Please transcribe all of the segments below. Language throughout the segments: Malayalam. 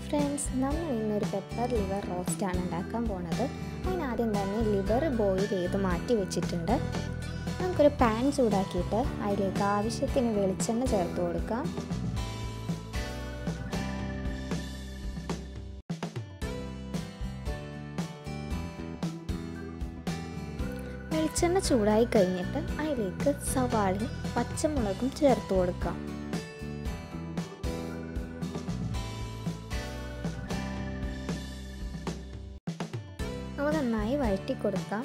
ഫ്രണ്ട്സ് നമ്മൾ ഇന്നൊരു പെപ്പർ ലിവർ റോസ്റ്റാണ് ഉണ്ടാക്കാൻ പോണത് അതിനാദ്യം തന്നെ ലിവർ ബോയിൽ ചെയ്ത് മാറ്റി വെച്ചിട്ടുണ്ട് നമുക്കൊരു പാൻ ചൂടാക്കിയിട്ട് അതിലേക്ക് ആവശ്യത്തിന് വെളിച്ചെണ്ണ ചേർത്ത് കൊടുക്കാം വെളിച്ചെണ്ണ ചൂടായി കഴിഞ്ഞിട്ട് അതിലേക്ക് സവാളയും പച്ചമുളകും ചേർത്ത് കൊടുക്കാം അവ നന്നായി വഴറ്റി കൊടുക്കാം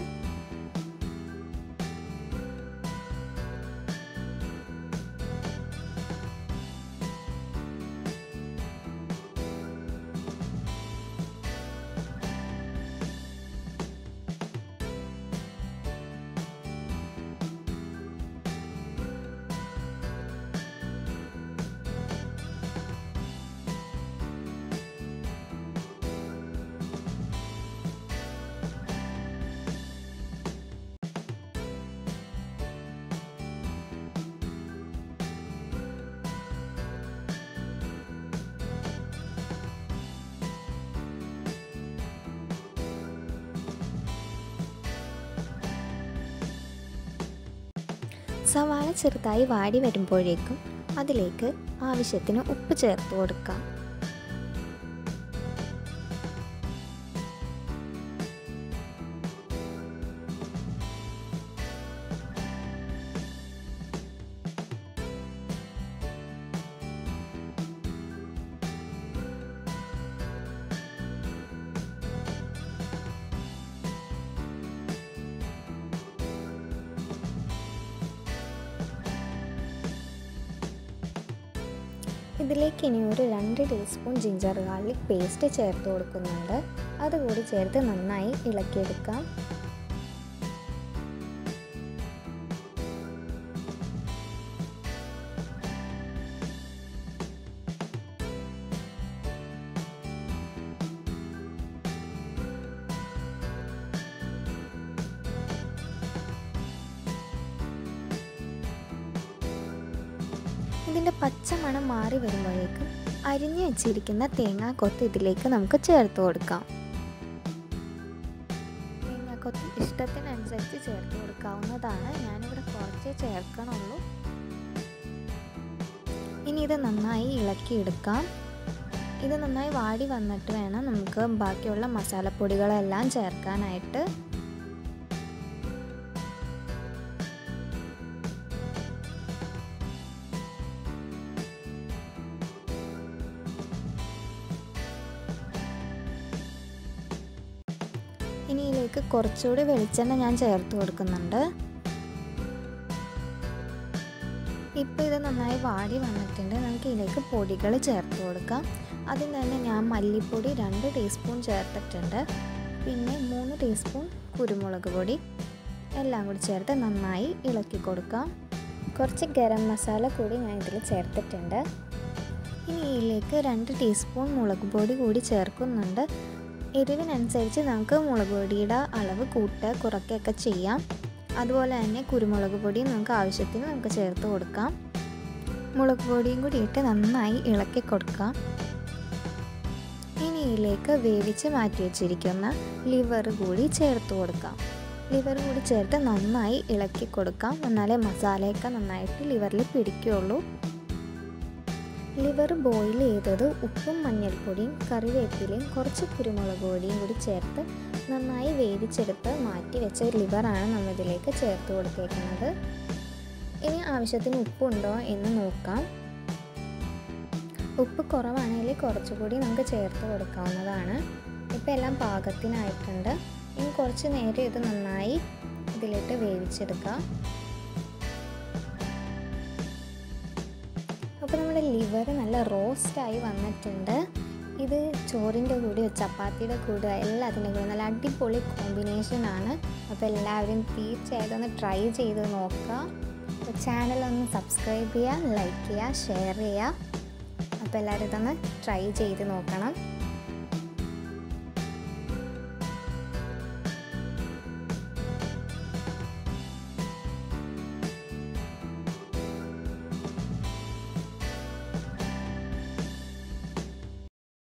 സവാള ചെറുതായി വാടി വരുമ്പോഴേക്കും അതിലേക്ക് ആവശ്യത്തിന് ഉപ്പ് ചേർത്ത് കൊടുക്കാം ഇതിലേക്ക് ഇനി ഒരു രണ്ട് ടീസ്പൂൺ ജിഞ്ചർ ഗാർലിക് പേസ്റ്റ് ചേർത്ത് കൊടുക്കുന്നുണ്ട് അതുകൂടി ചേർത്ത് നന്നായി ഇളക്കിയെടുക്കാം ഇതിൻ്റെ പച്ചമണം മാറി വരുമ്പോഴേക്കും അരിഞ്ഞു വെച്ചിരിക്കുന്ന തേങ്ങാക്കൊത്ത് ഇതിലേക്ക് നമുക്ക് ചേർത്ത് കൊടുക്കാം തേങ്ങാക്കൊത്ത് ഇഷ്ടത്തിനനുസരിച്ച് ചേർത്ത് കൊടുക്കാവുന്നതാണ് ഞാനിവിടെ കുറച്ചേ ചേർക്കണുള്ളൂ ഇനി ഇത് നന്നായി ഇളക്കിയെടുക്കാം ഇത് നന്നായി വാടി വന്നിട്ട് വേണം നമുക്ക് ബാക്കിയുള്ള മസാലപ്പൊടികളെല്ലാം ചേർക്കാനായിട്ട് ഇനി ഇതിലേക്ക് കുറച്ചുകൂടി വെളിച്ചെണ്ണ ഞാൻ ചേർത്ത് കൊടുക്കുന്നുണ്ട് ഇപ്പോൾ ഇത് നന്നായി വാടി വന്നിട്ടുണ്ട് നമുക്ക് ഇതിലേക്ക് പൊടികൾ ചേർത്ത് കൊടുക്കാം അതിന് തന്നെ ഞാൻ മല്ലിപ്പൊടി രണ്ട് ടീസ്പൂൺ ചേർത്തിട്ടുണ്ട് പിന്നെ മൂന്ന് ടീസ്പൂൺ കുരുമുളക് പൊടി എല്ലാം കൂടി ചേർത്ത് നന്നായി ഇളക്കി കൊടുക്കാം കുറച്ച് ഗരം മസാല കൂടി ഞാൻ ഇതിൽ ചേർത്തിട്ടുണ്ട് ഇനി ഇതിലേക്ക് രണ്ട് ടീസ്പൂൺ മുളക് പൊടി കൂടി ചേർക്കുന്നുണ്ട് എരിവിനനുസരിച്ച് നമുക്ക് മുളക് പൊടിയുടെ അളവ് കൂട്ടുക കുറയ്ക്കുകയൊക്കെ ചെയ്യാം അതുപോലെ തന്നെ കുരുമുളക് പൊടി നമുക്ക് ആവശ്യത്തിന് നമുക്ക് ചേർത്ത് കൊടുക്കാം മുളക് പൊടിയും കൂടി ഇട്ട് നന്നായി ഇളക്കി കൊടുക്കാം ഇനി ഇതിലേക്ക് വേവിച്ച് മാറ്റി വെച്ചിരിക്കുന്ന ലിവർ കൂടി ചേർത്ത് കൊടുക്കാം ലിവർ കൂടി ചേർത്ത് നന്നായി ഇളക്കി കൊടുക്കാം എന്നാലേ മസാലയൊക്കെ നന്നായിട്ട് ലിവറിൽ പിടിക്കുകയുള്ളൂ ലിവർ ബോയിൽ ചെയ്തത് ഉപ്പും മഞ്ഞൾപ്പൊടിയും കറിവേപ്പിലയും കുറച്ച് കുരുമുളക് പൊടിയും കൂടി ചേർത്ത് നന്നായി വേവിച്ചെടുത്ത് മാറ്റി വെച്ച ലിവറാണ് നമ്മൾ ഇതിലേക്ക് ചേർത്ത് കൊടുത്തേക്കുന്നത് ഇനി ആവശ്യത്തിന് ഉപ്പുണ്ടോ എന്ന് നോക്കാം ഉപ്പ് കുറവാണെങ്കിൽ കുറച്ചുകൂടി നമുക്ക് ചേർത്ത് കൊടുക്കാവുന്നതാണ് ഇപ്പോൾ എല്ലാം പാകത്തിനായിട്ടുണ്ട് ഇനി കുറച്ച് നേരം ഇത് നന്നായി ഇതിലിട്ട് വേവിച്ചെടുക്കാം അപ്പോൾ നമ്മുടെ ലിവർ നല്ല റോസ്റ്റായി വന്നിട്ടുണ്ട് ഇത് ചോറിൻ്റെ കൂടെ ചപ്പാത്തിയുടെ കൂടെ എല്ലാത്തിൻ്റെ കൂടെ നല്ല അടിപൊളി കോമ്പിനേഷനാണ് അപ്പോൾ എല്ലാവരും തീർച്ചയായിട്ടും ഒന്ന് ട്രൈ ചെയ്ത് നോക്കുക അപ്പോൾ ചാനൽ ഒന്ന് സബ്സ്ക്രൈബ് ചെയ്യുക ലൈക്ക് ചെയ്യുക ഷെയർ ചെയ്യുക അപ്പോൾ എല്ലാവരും ഇതൊന്ന് ട്രൈ ചെയ്ത് നോക്കണം